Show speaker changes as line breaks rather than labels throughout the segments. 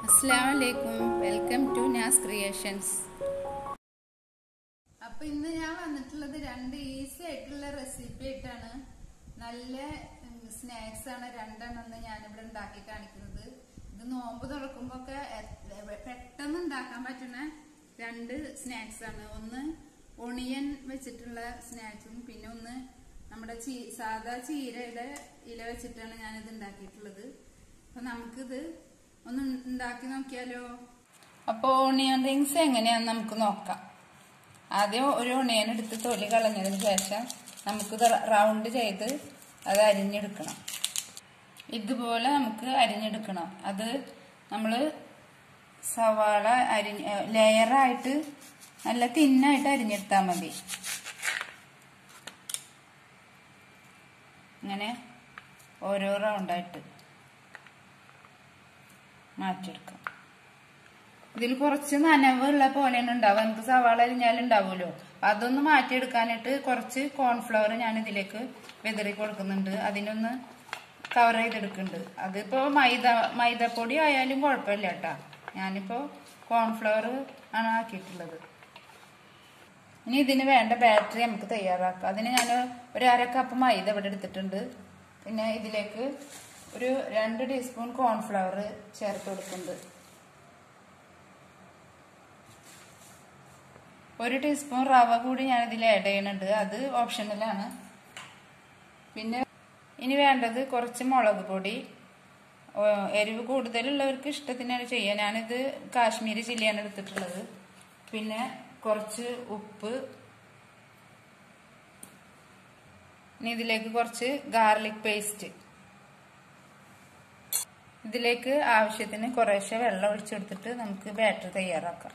അസ്സാം വലൈക്കും welcome to Naz creations അപ്പൊ ഇന്ന് ഞാൻ വന്നിട്ടുള്ളത് രണ്ട് ഈസി ആയിട്ടുള്ള റെസിപ്പി ആയിട്ടാണ് നല്ല സ്നാക്സ് ആണ് രണ്ടെണ്ണം ഇന്ന് ഞാനിവിടെ ഉണ്ടാക്കി കാണിക്കുന്നത് ഇത് നോമ്പ് തുറക്കുമ്പോ ഒക്കെ പെട്ടെന്ന് ഉണ്ടാക്കാൻ പറ്റുന്ന രണ്ട് സ്നാക്സ് ആണ് ഒന്ന് ഒണിയൻ വെച്ചിട്ടുള്ള സ്നാക്സും പിന്നെ ഒന്ന് നമ്മുടെ ചീ സാധാ ചീരയുടെ ഇല വെച്ചിട്ടാണ് ഞാനിത് ഉണ്ടാക്കിയിട്ടുള്ളത് അപ്പൊ നമുക്കിത് ഒന്ന് ഉണ്ടാക്കി നോക്കിയാലോ അപ്പൊ ഓണിയൻ റിങ്സ് എങ്ങനെയാന്ന് നമുക്ക് നോക്കാം ആദ്യം ഒരു ഒണിയൻ എടുത്ത് തൊലി കളഞ്ഞതിന് ശേഷം നമുക്കിത് റൗണ്ട് ചെയ്ത് അത് അരിഞ്ഞെടുക്കണം ഇതുപോലെ നമുക്ക് അരിഞ്ഞെടുക്കണം അത് നമ്മൾ സവാള അരിഞ്ഞ് ലെയറായിട്ട് നല്ല തിന്നായിട്ട് അരിഞ്ഞെടുത്താൽ മതി ഇങ്ങനെ ഓരോ റൗണ്ടായിട്ട് മാറ്റിയെടുക്കാം ഇതിൽ കുറച്ച് നനവുള്ള പോലെയാണ് ഉണ്ടാവുക നമുക്ക് സവാള അരിഞ്ഞാൽ ഉണ്ടാവുമല്ലോ അതൊന്ന് മാറ്റിയെടുക്കാനായിട്ട് കുറച്ച് കോൺഫ്ലവർ ഞാൻ ഇതിലേക്ക് വെതറി കൊടുക്കുന്നുണ്ട് അതിനൊന്ന് കവർ ചെയ്തെടുക്കുന്നുണ്ട് അതിപ്പോ മൈദ മൈദപ്പൊടി ആയാലും കുഴപ്പമില്ല കേട്ടാ ഞാനിപ്പോ കോൺഫ്ലവർ ആണ് ആക്കിയിട്ടുള്ളത് ഇനി ഇതിന് വേണ്ട ബാറ്ററി നമുക്ക് തയ്യാറാക്കാം അതിന് ഞാൻ ഒരു അര കപ്പ് മൈദ ഇവിടെ എടുത്തിട്ടുണ്ട് പിന്നെ ഇതിലേക്ക് ഒരു രണ്ട് ടീസ്പൂൺ കോൺഫ്ലവർ ചേർത്ത് കൊടുക്കുന്നുണ്ട് ഒരു ടീസ്പൂൺ റവ കൂടി ഞാൻ ഇതിൽ ആഡ് ചെയ്യുന്നുണ്ട് അത് ഓപ്ഷണലാണ് പിന്നെ ഇനി വേണ്ടത് കുറച്ച് മുളക് പൊടി എരിവ് കൂടുതലുള്ളവർക്ക് ഇഷ്ടത്തിനാണ് ചെയ്യുക ഞാനിത് കാശ്മീരി ചില്ലിയാണ് എടുത്തിട്ടുള്ളത് പിന്നെ കുറച്ച് ഉപ്പ് ഇനി ഇതിലേക്ക് കുറച്ച് ഗാർലിക് പേസ്റ്റ് ഇതിലേക്ക് ആവശ്യത്തിന് കുറേശ്ശെ വെള്ളം ഒഴിച്ചെടുത്തിട്ട് നമുക്ക് ബാറ്റർ തയ്യാറാക്കാം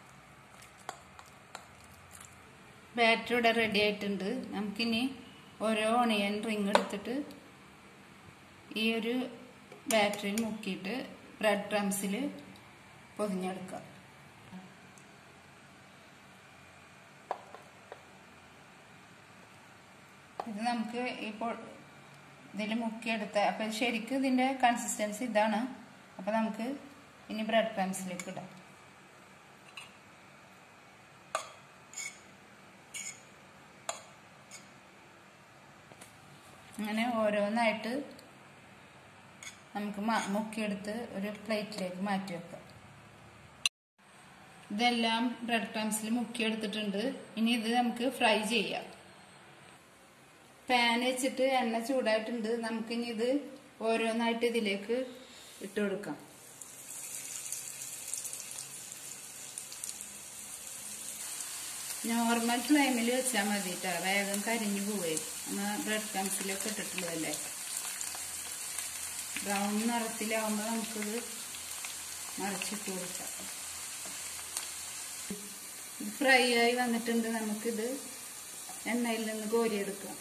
ബാറ്റർ ഇവിടെ റെഡി ആയിട്ടുണ്ട് നമുക്കിനി ഓരോ ഒണിയൻ റിങ് എടുത്തിട്ട് ഈ ഒരു ബാറ്ററിയിൽ മുക്കിയിട്ട് ബ്രെഡ് ക്രംസിൽ പൊതിഞ്ഞെടുക്കാം ഇത് നമുക്ക് ഇപ്പോൾ ഇതിൽ മുക്കിയെടുത്ത അപ്പം ശരിക്കും ഇതിൻ്റെ കൺസിസ്റ്റൻസി ഇതാണ് അപ്പം നമുക്ക് ഇനി ബ്രെഡ് ക്രംസിലേക്ക് ഇടാം അങ്ങനെ ഓരോന്നായിട്ട് നമുക്ക് മുക്കിയെടുത്ത് ഒരു പ്ലേറ്റിലേക്ക് മാറ്റി വെക്കാം ഇതെല്ലാം ബ്രെഡ് ക്രംസിൽ മുക്കിയെടുത്തിട്ടുണ്ട് ഇനി ഇത് നമുക്ക് ഫ്രൈ ചെയ്യാം പാൻ വെച്ചിട്ട് എണ്ണ ചൂടായിട്ടുണ്ട് നമുക്കിനി ഇത് ഓരോന്നായിട്ട് ഇതിലേക്ക് ഇട്ട് കൊടുക്കാം നോർമൽ ഫ്ലെയിമിൽ വെച്ചാൽ മതി കേട്ടോ വേഗം കരിഞ്ഞു പോവേ നമ്മൾ ബ്രെഡ് ക്രംസിലൊക്കെ ഇട്ടിട്ടുള്ളതല്ലേ ബ്രൗൺ നിറത്തിലാവുമ്പോൾ നമുക്കിത് മറിച്ചിട്ട് കൊടുക്കാം ഫ്രൈ ആയി വന്നിട്ടുണ്ട് നമുക്കിത് എണ്ണയിൽ നിന്ന് കോരിയെടുക്കാം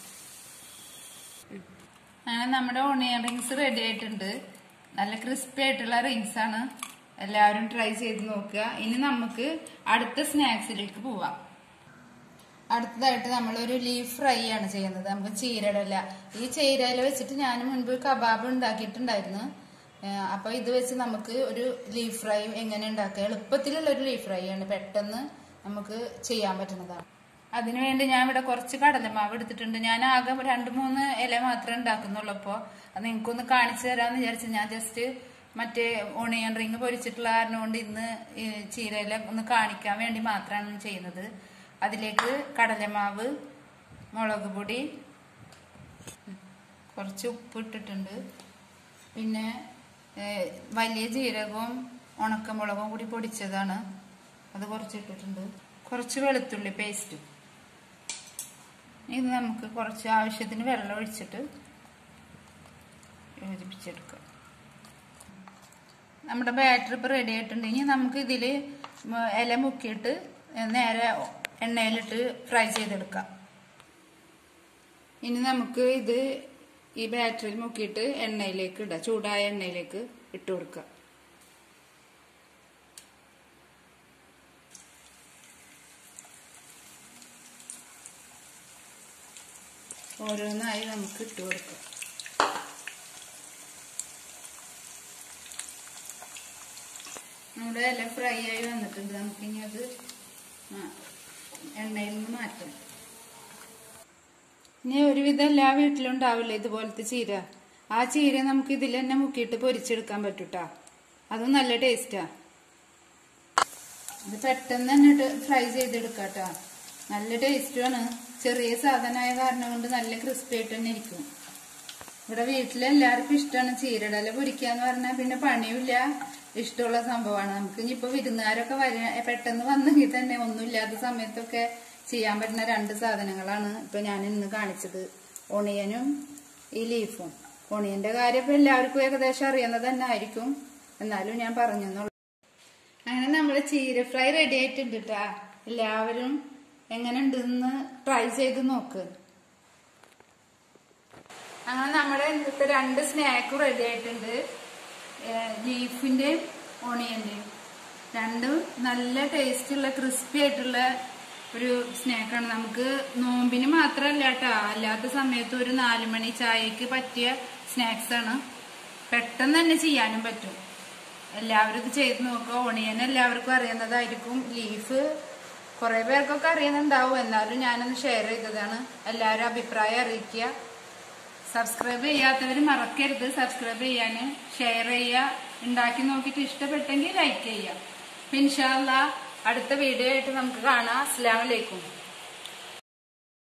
അങ്ങനെ നമ്മുടെ ഓണിയൻ റിങ്സ് റെഡി ആയിട്ടുണ്ട് നല്ല ക്രിസ്പി ആയിട്ടുള്ള റിങ്സ് ആണ് എല്ലാവരും ട്രൈ ചെയ്ത് നോക്കുക ഇനി നമുക്ക് അടുത്ത സ്നാക്സിലേക്ക് പോവാം അടുത്തതായിട്ട് നമ്മളൊരു ലീഫ് ഫ്രൈ ആണ് ചെയ്യുന്നത് നമുക്ക് ചീരടല ഈ ചീരയില വെച്ചിട്ട് ഞാൻ മുൻപ് കബാബ് ഉണ്ടാക്കിയിട്ടുണ്ടായിരുന്നു അപ്പൊ ഇത് വെച്ച് നമുക്ക് ഒരു ലീഫ് ഫ്രൈ എങ്ങനെ ഉണ്ടാക്കുക എളുപ്പത്തിലുള്ള ഒരു ലീഫ് ഫ്രൈ ആണ് പെട്ടെന്ന് നമുക്ക് ചെയ്യാൻ പറ്റുന്നതാണ് അതിനുവേണ്ടി ഞാൻ ഇവിടെ കുറച്ച് കടലമാവ് എടുത്തിട്ടുണ്ട് ഞാൻ ആകെ രണ്ട് മൂന്ന് ഇല മാത്രമേ ഉണ്ടാക്കുന്നുള്ളൂ അപ്പോൾ അത് നിങ്ങൾക്കൊന്ന് കാണിച്ചു തരാമെന്ന് വിചാരിച്ചു ഞാൻ ജസ്റ്റ് മറ്റേ ഓണിയൻ റിങ് പൊരിച്ചിട്ടുള്ള കാരണം കൊണ്ട് ഇന്ന് ചീരയില ഒന്ന് കാണിക്കാൻ വേണ്ടി മാത്രമാണ് ചെയ്യുന്നത് അതിലേക്ക് കടലമാവ് മുളക് പൊടി കുറച്ച് ഉപ്പ് ഇട്ടിട്ടുണ്ട് പിന്നെ വലിയ ജീരകവും ഉണക്കമുളകും കൂടി പൊടിച്ചതാണ് അത് കുറച്ച് ഇട്ടിട്ടുണ്ട് കുറച്ച് വെളുത്തുള്ളി പേസ്റ്റ് ഇത് നമുക്ക് കുറച്ച് ആവശ്യത്തിന് വെള്ളം ഒഴിച്ചിട്ട് യോജിപ്പിച്ചെടുക്കാം നമ്മുടെ ബാറ്റർ ഇപ്പോൾ റെഡി ആയിട്ടുണ്ട് ഇനി നമുക്ക് ഇതിൽ ഇല മുക്കിയിട്ട് നേരെ എണ്ണയിലിട്ട് ഫ്രൈ ചെയ്തെടുക്കാം ഇനി നമുക്ക് ഇത് ഈ ബാറ്ററിൽ മുക്കിയിട്ട് എണ്ണയിലേക്ക് ഇടാം ചൂടായ എണ്ണയിലേക്ക് ഇട്ട് കൊടുക്കാം ഓരോന്നായി നമുക്ക് ഇട്ട് കൊടുക്കാം നമ്മുടെ ഇല ഫ്രൈ ആയി വന്നിട്ടുണ്ട് നമുക്കിനി അത് ആ, എണ്ണയിൽ നിന്ന് മാറ്റാം ഇനി ഒരുവിധം എല്ലാ വീട്ടിലും ഉണ്ടാവില്ല ഇതുപോലത്തെ ചീര ആ ചീര നമുക്ക് ഇതിൽ തന്നെ മുക്കിയിട്ട് പൊരിച്ചെടുക്കാൻ പറ്റൂട്ടാ അതും നല്ല ടേസ്റ്റാ ഇത് പെട്ടെന്ന് തന്നെ ഫ്രൈ ചെയ്തെടുക്കാട്ടാ നല്ല ടേസ്റ്റുമാണ് ചെറിയ സാധനമായ കാരണം കൊണ്ട് നല്ല ക്രിസ്പി ആയിട്ട് തന്നെ ഇരിക്കും ഇവിടെ വീട്ടിലെല്ലാവർക്കും ഇഷ്ടമാണ് ചീരടല പൊരിക്കാന്ന് പറഞ്ഞാൽ പിന്നെ പണിയില്ല ഇഷ്ടമുള്ള സംഭവമാണ് നമുക്ക് ഇനിയിപ്പോ വിരുന്നുകാരൊക്കെ വര പെട്ടെന്ന് വന്നെങ്കിൽ തന്നെ ഒന്നുമില്ലാത്ത സമയത്തൊക്കെ ചെയ്യാൻ പറ്റുന്ന രണ്ട് സാധനങ്ങളാണ് ഇപ്പൊ ഞാൻ ഇന്ന് കാണിച്ചത് ഒണിയനും ഈ ലീഫും ഒണിയന്റെ കാര്യം ഇപ്പൊ എല്ലാവർക്കും ഏകദേശം അറിയുന്നത് തന്നെ ആയിരിക്കും എന്നാലും ഞാൻ പറഞ്ഞെന്നുള്ളൂ അങ്ങനെ നമ്മുടെ ചീര ഫ്രൈ റെഡി ആയിട്ടുണ്ട് കേട്ടാ എല്ലാവരും എങ്ങനെ ഉണ്ടെന്ന് ട്രൈ ചെയ്ത് നോക്ക് അങ്ങനെ നമ്മുടെ ഇന്നത്തെ രണ്ട് സ്നാക്കും റെഡി ആയിട്ടുണ്ട് ലീഫിന്റെയും ഓണിയന്റെയും രണ്ടും നല്ല ടേസ്റ്റുള്ള ക്രിസ്പി ആയിട്ടുള്ള ഒരു സ്നാക്കാണ് നമുക്ക് നോമ്പിന് മാത്രമല്ല കേട്ടോ അല്ലാത്ത സമയത്ത് ഒരു നാലു മണി ചായക്ക് പറ്റിയ സ്നാക്സ് ആണ് പെട്ടെന്ന് തന്നെ ചെയ്യാനും പറ്റും എല്ലാവരും ഇത് ചെയ്ത് നോക്കുക ഓണിയൻ എല്ലാവർക്കും അറിയുന്നതായിരിക്കും ലീഫ് കുറെ പേർക്കൊക്കെ അറിയുന്നുണ്ടാവും എന്നാലും ഞാനൊന്ന് ഷെയർ ചെയ്തതാണ് എല്ലാവരും അഭിപ്രായം അറിയിക്കുക സബ്സ്ക്രൈബ് ചെയ്യാത്തവർ മറക്കരുത് സബ്സ്ക്രൈബ് ചെയ്യാന് ഷെയർ ചെയ്യുക ഉണ്ടാക്കി നോക്കിയിട്ട് ഇഷ്ടപ്പെട്ടെങ്കിൽ ലൈക്ക് ചെയ്യുക ഇൻഷാല്ല അടുത്ത വീഡിയോ ആയിട്ട് നമുക്ക് കാണാം അസ്സാം വലൈക്കും